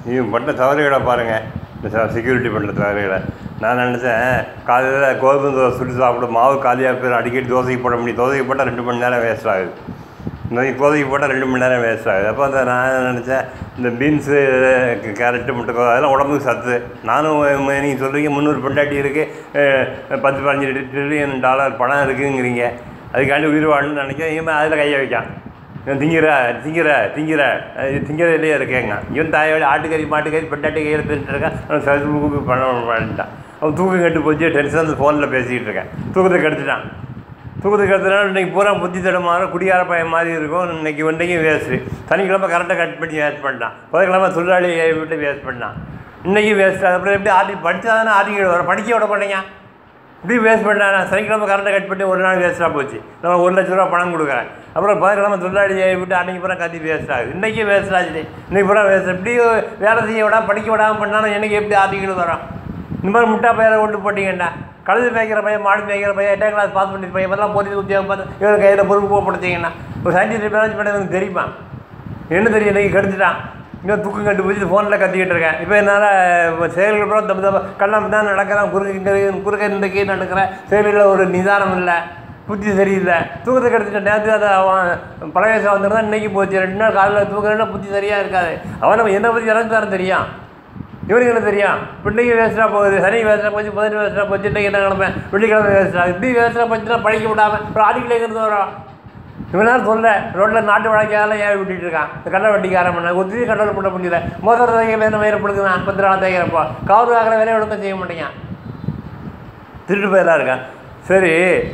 இவன் பண்ண தவறுகளை பாருங்கள் இந்த செக்யூரிட்டி பண்ணுற தவறுகளை நான் நினச்சேன் காலையில் கோதுமை தோசை சுட்டு சாப்பிட மாவு காலியாக போய் அடிக்கடி தோசைக்கு போட முடியும் தோசைக்கு போட்டால் ரெண்டு மணி நேரம் வேஸ்ட் ஆகுது இந்த மாதிரி தோசைக்கு போட்டால் ரெண்டு மணி நேரம் வேஸ்ட் ஆகுது அப்போ அந்த நான் நினச்சேன் இந்த பீன்ஸு கேரட்டு முட்டைக்கோஸ் அதெல்லாம் உடம்புக்கு சத்து நானும் நீங்கள் சொல்கிறீங்க முந்நூறு பொண்டாட்டி இருக்குது பத்து பதினஞ்சு ட்ரில்லியன் டாலர் பணம் இருக்குங்கிறீங்க அதுக்காண்டி உயிர் வாழணும்னு நினைக்கிறேன் இவன் அதில் கையை வைக்கான் இவன் திங்கிற திங்கிற திங்கிற இது திங்கிறதுலேயே இருக்கேங்க இவன் தாயோட ஆட்டுக்கறி மாட்டுக்கறி பெண்டாட்டி கையில் பேசிட்டு இருக்கான் அவன் சதுக்கு பணம் பண்ணிட்டான் அவன் தூக்கம் கெட்டு போச்சு டென்ஷன் அந்த ஃபோனில் பேசிக்கிட்டு இருக்கேன் தூக்கத்தை கெடுத்துட்டான் தூக்கத்தை கெடுத்தனால இன்றைக்கி பூரா புத்தி தடமாற குடியார பையன் மாதிரி இருக்கும் இன்றைக்கி இன்றைக்கும் வேஸ்ட்டு சனிக்கிழமை கரெக்டாக கட் பண்ணி வேஸ்ட் பண்ணான் புதன்கிழமை தொழிலாளி விட்டு வேஸ்ட் பண்ணான் இன்றைக்கி வேஸ்ட் அப்புறம் எப்படி ஆர்டி படித்தா தானே ஆர்டிக்கல் வர படிக்க விட மாட்டேங்க இப்படி வேஸ்ட் பண்ணான் சனிக்கிழமை கரண்ட்டை கட் பண்ணி ஒரு நாள் வேஸ்ட்டாக போச்சு நான் ஒரு லட்ச ரூபா பணம் கொடுக்குறேன் அப்புறம் பதினக்கிழமை தொழிலாளி விட்டு அன்றைக்கி பூரா கத்தி வேஸ்ட் ஆகுது இன்றைக்கி வேஸ்ட் ஆச்சு இன்றைக்கி பூரா வேஸ்ட் இப்படி வேலை செய்ய விடாம படிக்க விடாமல் பண்ணாலும் எனக்கு எப்படி ஆர்டிக்கல் வரும் இந்த மாதிரி முட்டா பயிரை கொண்டு போட்டீங்கண்ணா கழுது மேய்க்கிற பையன் மாடு மேய்க்கிற பையன் எட்டாம் கிளாஸ் பாஸ் பண்ணி பையன் எல்லாம் போலீஸ் உத்தியோகம் பார்த்து இவன் கையில் பொறுப்பு போப்படுத்தீங்கன்னா ஒரு சயின்டிஸ்ட் மேனேஜ்மெண்ட் எனக்கு தெரியுமா என்ன தெரியும் இன்றைக்கி கெடுத்துட்டான் இன்னும் தூக்கம் கட்டு போச்சு ஃபோனில் கத்திக்கிட்டு இருக்கேன் இப்போ என்னால் செயல்கள் கூட தப்பு தப்பு கண்ணம் தான் நடக்கிறேன் குறுக்க குறுக்க இன்றைக்கி நடக்கிறேன் செயல்களில் ஒரு நிதானம் இல்லை புத்தி சரியில்லை தூக்கத்தை கெடுத்துட்ட நேரத்தில் அதை அவன் பழைய வயசு வந்துருந்தா இன்றைக்கி போச்சு ரெண்டு நாள் காலையில் தூக்கம் புத்தி சரியாக இருக்காது அவன் நம்ம என்னை பற்றி எனக்கு தானே தெரியும் இவனுக்கு என்ன தெரியும் பிள்ளைங்க வேஸ்ட்டாக போகுது சனி வேஸ்ட்டாக போச்சு பதினஞ்சு வேஸ்ட்டாக போச்சு இன்றைக்கி என்ன கிழமை வெள்ளிக்கிழமை வேஸ்ட்டாக இப்படி வேஸ்ட்டாக போச்சுன்னா படிக்க விடாமல் அப்புறம் அடிக்கல இருந்து வரோம் இவனால சொல்ல ரோட்டில் நாட்டு வழக்கால ஏன் விட்டுட்டு இருக்கான் இந்த கடை வட்டிக்காரன் பண்ண ஒத்தி கடவுள் பண்ண முடியல மோதிர தைக்கிற வேலை வயிறு பிடிக்குதான் பத்து நாள் தைக்கிறப்போ கவர் ஆகிற வேலையை ஒழுங்காக செய்ய மாட்டேங்க திருட்டு போயெல்லாம் இருக்கான் சரி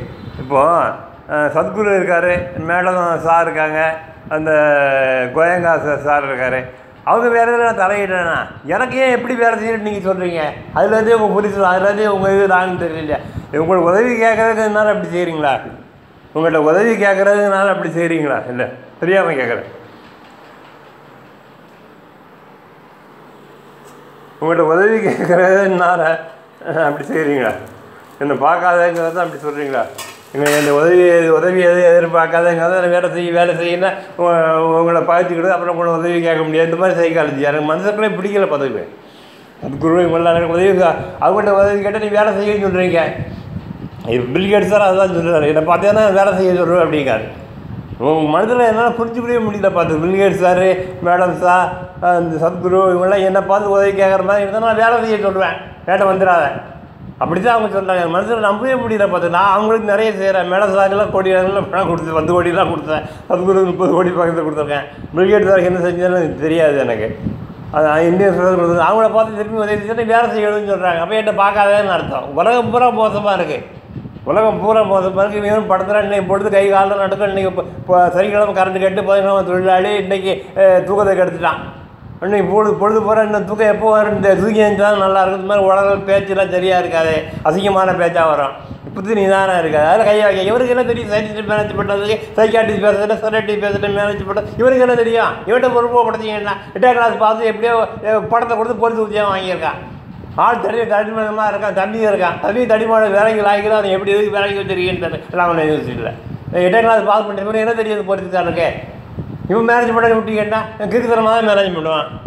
இப்போது சத்குரு இருக்கார் மேடம் சார் இருக்காங்க அந்த கோயங்கா சார் இருக்கார் அவங்க வேறு எதில் நான் தலையிட்டேன்னா எனக்கு ஏன் எப்படி வேலை செய்யணும்னு நீங்கள் சொல்கிறீங்க அதுலேருந்தே உங்கள் புரிசு அதுலேருந்தே உங்கள் இது நாங்கன்னு தெரியல உங்களுக்கு உதவி கேட்கறதுனால அப்படி செய்கிறீங்களா உங்கள்கிட்ட உதவி கேட்குறதுனால அப்படி செய்கிறீங்களா இல்லை தெரியாமல் கேட்குறேன் உங்கள்கிட்ட உதவி கேட்குறதுனால அப்படி செய்கிறீங்களா என்னை பார்க்காதங்கிறத அப்படி சொல்கிறீங்களா எங்கள் இந்த உதவி உதவி எது எதிர்பார்க்காதங்கிறத வேலை செய்ய வேலை செய்யணும்னா உங்களை பார்த்துக்கிட்டு அப்புறம் உங்களை உதவி கேட்க முடியாது இந்த மாதிரி சைக்காலஜி எனக்கு மனுஷர்களே பிடிக்கல பதவி அது குரு இவங்களாம் எனக்கு உதவி அவங்கள்ட்ட உதவி கேட்டால் நீ வேலை செய்யன்னு சொல்கிறீங்க பில் கேட்ஸ் சார் அதுதான் சொல்கிறாரு என்னை பார்த்தேன்னா வேலை செய்ய சொல்கிறேன் அப்படிங்காரு உங்கள் மனதில் என்னால் புரிஞ்சுக்கவே முடியல பார்த்து பில்கேட் சார் மேடம் சார் இந்த சத்குரு இவங்கெல்லாம் என்னை பார்த்து உதவி கேட்குற மாதிரி இருந்தால் நான் வேலை செய்ய சொல்லுவேன் வேட்டை வந்துடாத அப்படி தான் அவங்க சொல்கிறாங்க என் மனசில் நம்பவே முடியல பார்த்து நான் அவங்களுக்கு நிறைய செய்கிறேன் மேடம் சாருக்கெல்லாம் கோடி கணக்கில் பணம் கொடுத்து பத்து கோடிலாம் கொடுத்தேன் சத்குரு முப்பது கோடி பக்கத்தில் கொடுத்துருக்கேன் பில்கேட் சார் என்ன செஞ்சாலும் எனக்கு தெரியாது எனக்கு அது இந்தியன் சுதந்திர கொடுத்து அவங்கள பார்த்து திரும்பி உதவி செஞ்சு வேலை செய்யணும்னு சொல்கிறாங்க அப்போ என்கிட்ட பார்க்காதேன்னு அர்த்தம் உலகம் பூரா மோசமாக இருக்குது உலகம் பூரா மோசமாக இருக்குது இவன் படத்தில் இன்னைக்கு பொழுது கை காலில் நடக்கும் இன்றைக்கி இப்போ சனிக்கிழமை கரண்ட் கட்டு பதினொன்று தொழிலாளி இன்றைக்கி தூக்கத்தை கெடுத்துட்டான் இன்னைக்கு பொழுது பொழுது பூரா இன்னும் தூக்கம் எப்போ வரும் இந்த தூக்கி எழுந்தாலும் நல்லா இருக்கும் இந்த மாதிரி உலக பேச்செல்லாம் சரியாக இருக்காது அசிங்கமான பேச்சாக வரும் இப்போது நிதானம் இருக்காது அதில் கையை வைக்க இவருக்கு என்ன தெரியும் சயின்டிஸ்ட் மேனேஜ் பண்ணுறதுக்கு சைக்காட்டிஸ்ட் பேசுகிறேன் செரட்டி பேசுகிறேன் மேனேஜ் பண்ணுறது இவருக்கு என்ன தெரியும் இவன்கிட்ட பொறுப்பப்படுத்திங்கன்னா எட்டாம் கிளாஸ் பார்த்து எப்படியோ படத்தை கொடுத்து பொறுத்து ஊற்றியாக வாங்கியிருக்கான் ஆள் தண்ணி தடிமனமாக இருக்கான் தண்ணியும் இருக்கான் தண்ணி தடிமான வேலைக்கு லாய்க்கலாம் அதை எப்படி எதுக்கு வேலைக்கு வச்சிருக்கீன்னு எல்லாம் யூனிவர்சிட்டியில் எட்டாம் பாஸ் பண்ணிட்டு என்ன தெரியாது பொறுத்து தான் இருக்கு இவன் மேனேஜ் பண்ண விட்டீங்கன்னா கிறுக்குத்தனமாக தான் மேனேஜ் பண்ணுவான்